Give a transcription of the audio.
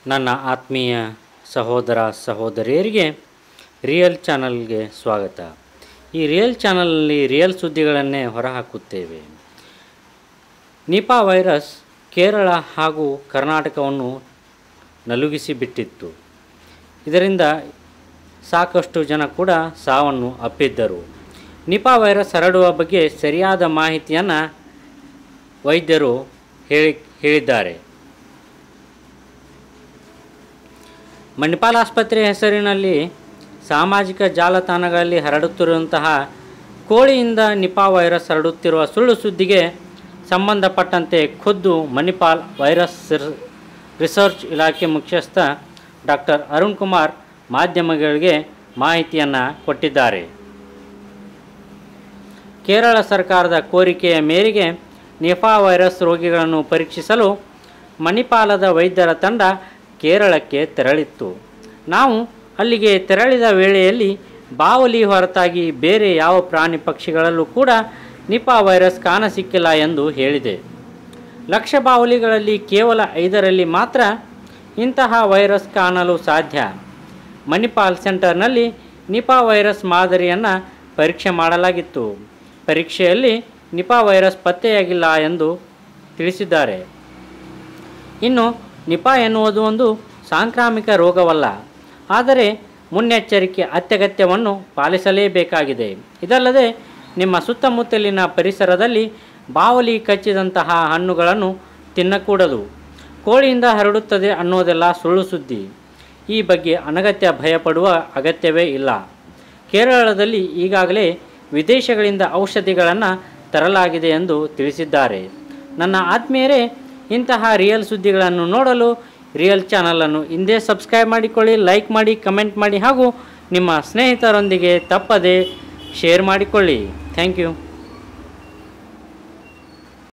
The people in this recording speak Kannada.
ನನ್ನ ಆತ್ಮೀಯ ಸಹೋದರ ಸಹೋದರಿಯರಿಗೆ ರಿಯಲ್ ಚಾನಲ್ಗೆ ಸ್ವಾಗತ ಈ ರಿಯಲ್ ಚಾನಲ್ನಲ್ಲಿ ರಿಯಲ್ ಸುದ್ದಿಗಳನ್ನೇ ಹೊರಹಾಕುತ್ತೇವೆ ನಿಪಾ ವೈರಸ್ ಕೇರಳ ಹಾಗೂ ಕರ್ನಾಟಕವನ್ನು ನಲುಗಿಸಿ ಬಿಟ್ಟಿತ್ತು ಇದರಿಂದ ಸಾಕಷ್ಟು ಜನ ಕೂಡ ಸಾವನ್ನು ಅಪ್ಪಿದ್ದರು ನಿಪಾ ವೈರಸ್ ಹರಡುವ ಬಗ್ಗೆ ಸರಿಯಾದ ಮಾಹಿತಿಯನ್ನು ವೈದ್ಯರು ಹೇಳಿ ಹೇಳಿದ್ದಾರೆ ಮಣಿಪಾಲ್ ಆಸ್ಪತ್ರೆ ಹೆಸರಿನಲ್ಲಿ ಸಾಮಾಜಿಕ ಜಾಲತಾಣಗಳಲ್ಲಿ ಹರಡುತ್ತಿರುವಂತಹ ಕೋಳಿಯಿಂದ ನಿಪಾ ವೈರಸ್ ಹರಡುತ್ತಿರುವ ಸುಳ್ಳು ಸುದ್ದಿಗೆ ಸಂಬಂಧಪಟ್ಟಂತೆ ಖುದ್ದು ಮಣಿಪಾಲ್ ವೈರಸ್ ಸಿರ್- ರಿಸರ್ಚ್ ಇಲಾಖೆ ಮುಖ್ಯಸ್ಥ ಡಾಕ್ಟರ್ ಅರುಣ್ ಕುಮಾರ್ ಮಾಧ್ಯಮಗಳಿಗೆ ಮಾಹಿತಿಯನ್ನು ಕೊಟ್ಟಿದ್ದಾರೆ ಕೇರಳ ಸರ್ಕಾರದ ಕೋರಿಕೆಯ ಮೇರೆಗೆ ನಿಫಾ ವೈರಸ್ ರೋಗಿಗಳನ್ನು ಪರೀಕ್ಷಿಸಲು ಮಣಿಪಾಲದ ವೈದ್ಯರ ತಂಡ ಕೇರಳಕ್ಕೆ ತೆರಳಿತ್ತು ನಾವು ಅಲ್ಲಿಗೆ ತೆರಳಿದ ವೇಳೆಯಲ್ಲಿ ಬಾವಲಿ ಹೊರತಾಗಿ ಬೇರೆ ಯಾವ ಪ್ರಾಣಿ ಪಕ್ಷಿಗಳಲ್ಲೂ ಕೂಡ ನಿಪಾ ವೈರಸ್ ಕಾಣಸಿಕ್ಕಿಲ್ಲ ಎಂದು ಹೇಳಿದೆ ಲಕ್ಷ ಬಾವಲಿಗಳಲ್ಲಿ ಕೇವಲ ಐದರಲ್ಲಿ ಮಾತ್ರ ಇಂತಹ ವೈರಸ್ ಕಾಣಲು ಸಾಧ್ಯ ಮಣಿಪಾಲ್ ಸೆಂಟರ್ನಲ್ಲಿ ನಿಪಾ ವೈರಸ್ ಮಾದರಿಯನ್ನು ಪರೀಕ್ಷೆ ಮಾಡಲಾಗಿತ್ತು ಪರೀಕ್ಷೆಯಲ್ಲಿ ನಿಪಾ ವೈರಸ್ ಪತ್ತೆಯಾಗಿಲ್ಲ ಎಂದು ತಿಳಿಸಿದ್ದಾರೆ ಇನ್ನು ನಿಪಾ ಎನ್ನುವುದು ಒಂದು ಸಾಂಕ್ರಾಮಿಕ ರೋಗವಲ್ಲ ಆದರೆ ಮುನ್ನೆಚ್ಚರಿಕೆ ಅತ್ಯಗತ್ಯವನ್ನು ಪಾಲಿಸಲೇಬೇಕಾಗಿದೆ ಇದಲ್ಲದೆ ನಿಮ್ಮ ಸುತ್ತಮುತ್ತಲಿನ ಪರಿಸರದಲ್ಲಿ ಬಾವಲಿ ಕಚ್ಚಿದಂತಹ ಹಣ್ಣುಗಳನ್ನು ತಿನ್ನಕೂಡದು ಕೋಳಿಯಿಂದ ಹರಡುತ್ತದೆ ಅನ್ನೋದೆಲ್ಲ ಸುಳ್ಳು ಸುದ್ದಿ ಈ ಬಗ್ಗೆ ಅನಗತ್ಯ ಭಯಪಡುವ ಅಗತ್ಯವೇ ಇಲ್ಲ ಕೇರಳದಲ್ಲಿ ಈಗಾಗಲೇ ವಿದೇಶಗಳಿಂದ ಔಷಧಿಗಳನ್ನು ತರಲಾಗಿದೆ ಎಂದು ತಿಳಿಸಿದ್ದಾರೆ ನನ್ನ ಆತ್ಮೀಯರೇ ಇಂತಹ ರಿಯಲ್ ಸುದ್ದಿಗಳನ್ನು ನೋಡಲು ರಿಯಲ್ ಚಾನಲನ್ನು ಹಿಂದೆ ಸಬ್ಸ್ಕ್ರೈಬ್ ಮಾಡಿಕೊಳ್ಳಿ ಲೈಕ್ ಮಾಡಿ ಕಮೆಂಟ್ ಮಾಡಿ ಹಾಗೂ ನಿಮ್ಮ ಸ್ನೇಹಿತರೊಂದಿಗೆ ತಪ್ಪದೆ ಶೇರ್ ಮಾಡಿಕೊಳ್ಳಿ ಥ್ಯಾಂಕ್ ಯು